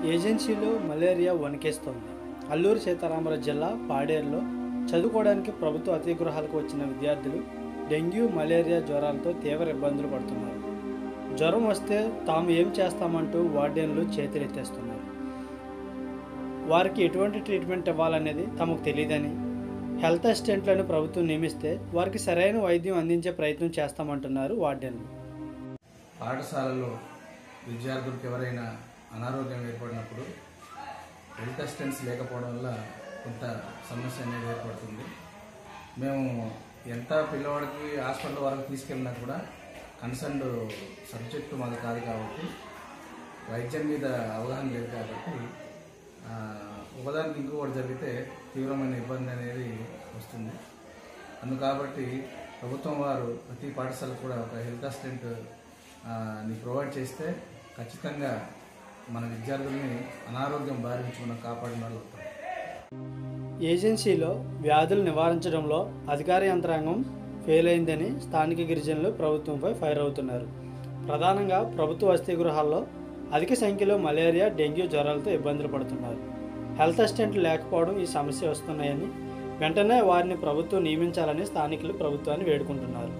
ఏజెన్సీలో మలేరియా వణికేస్తోంది అల్లూరు సీతారామరాజు జిల్లా పాడేరులో చదువుకోవడానికి ప్రభుత్వ అతిథి గృహాలకు వచ్చిన విద్యార్థులు డెంగ్యూ మలేరియా జ్వరాలతో తీవ్ర ఇబ్బందులు పడుతున్నారు జ్వరం వస్తే తాము ఏం చేస్తామంటూ వార్డెన్లు చేతులెత్తేస్తున్నారు వారికి ఎటువంటి ట్రీట్మెంట్ ఇవ్వాలనేది తమకు తెలియదని హెల్త్ అసిస్టెంట్లను ప్రభుత్వం నియమిస్తే వారికి సరైన వైద్యం అందించే ప్రయత్నం చేస్తామంటున్నారు వార్డెన్లు పాఠశాలలో విద్యార్థులకు ఎవరైనా అనారోగ్యం ఏర్పడినప్పుడు హెల్త్ అసిస్టెంట్స్ లేకపోవడం వల్ల కొంత సమస్య అనేది ఏర్పడుతుంది మేము ఎంత పిల్లవాడికి హాస్పిటల్ వరకు తీసుకెళ్ళినా కూడా కన్సర్న్డ్ సబ్జెక్టు మాది కాదు కాబట్టి వైద్యం మీద అవగాహన లేదు కాబట్టి ఆ, ఒకదానికి ఇంకొకటి జరిగితే తీవ్రమైన ఇబ్బంది అనేది వస్తుంది అందు కాబట్టి ప్రభుత్వం వారు ప్రతి పాఠశాలకు కూడా ఒక హెల్త్ అసిస్టెంట్ ఆ, ని ప్రొవైడ్ చేస్తే ఖచ్చితంగా మన విద్యార్థుల్ని అనారోగ్యం బారి నుంచి మనం కాపాడిన వాళ్ళు అవుతాం ఏజెన్సీలో వ్యాధులు నివారించడంలో అధికార యంత్రాంగం ఫెయిల్ అయిందని స్థానిక గిరిజనులు ప్రభుత్వంపై ఫైర్ అవుతున్నారు ప్రధానంగా ప్రభుత్వ వసతి గృహాల్లో అధిక సంఖ్యలో మలేరియా డెంగ్యూ జ్వరాలతో ఇబ్బందులు పడుతున్నారు హెల్త్ అసిస్టెంట్లు లేకపోవడం ఈ సమస్య వస్తున్నాయని వెంటనే వారిని ప్రభుత్వం నియమించాలని స్థానికులు ప్రభుత్వాన్ని వేడుకుంటున్నారు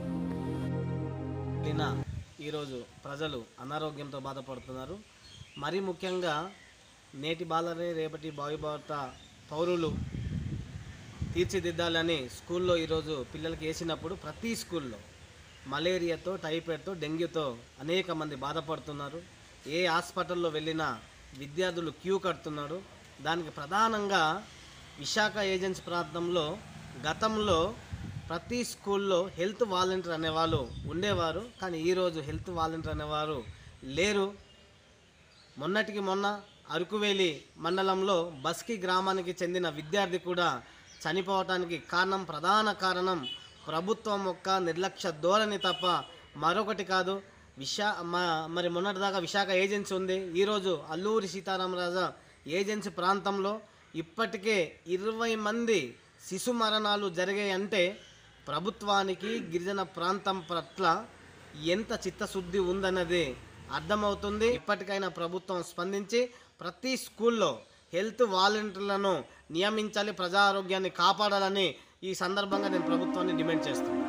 నిన్న ఈరోజు ప్రజలు అనారోగ్యంతో బాధపడుతున్నారు మరీ ముఖ్యంగా నేటి బాలరే రేపటి భావి భారత పౌరులు తీర్చిదిద్దాలని స్కూల్లో ఈరోజు పిల్లలకి వేసినప్పుడు ప్రతి స్కూల్లో మలేరియాతో టైఫాయిడ్తో డెంగ్యూతో అనేక మంది బాధపడుతున్నారు ఏ హాస్పిటల్లో వెళ్ళినా విద్యార్థులు క్యూ కడుతున్నారు దానికి ప్రధానంగా విశాఖ ఏజెన్సీ ప్రాంతంలో గతంలో ప్రతి స్కూల్లో హెల్త్ వాలంటీర్ అనేవాళ్ళు ఉండేవారు కానీ ఈరోజు హెల్త్ వాలంటీర్ అనేవారు లేరు మొన్నటికి మొన్న అరకువేలి మండలంలో బస్కి గ్రామానికి చెందిన విద్యార్థి కూడా చనిపోవటానికి కారణం ప్రధాన కారణం ప్రభుత్వం యొక్క నిర్లక్ష్య ధోరణి తప్ప మరొకటి కాదు విశా మ- మరి మొన్నటిదాకా విశాఖ ఏజెన్సీ ఉంది ఈరోజు అల్లూరి సీతారామరాజు ఏజెన్సీ ప్రాంతంలో ఇప్పటికే ఇరవై మంది శిశు మరణాలు జరిగాయంటే ప్రభుత్వానికి గిరిజన ప్రాంతం పట్ల ఎంత చిత్తశుద్ధి ఉందన్నది అర్థమవుతుంది ఇప్పటికైనా ప్రభుత్వం స్పందించి ప్రతి స్కూల్లో హెల్త్ వాలంటీర్లను నియమించాలి ప్రజా ఆరోగ్యాన్ని కాపాడాలని ఈ సందర్భంగా నేను ప్రభుత్వాన్ని డిమాండ్ చేస్తాను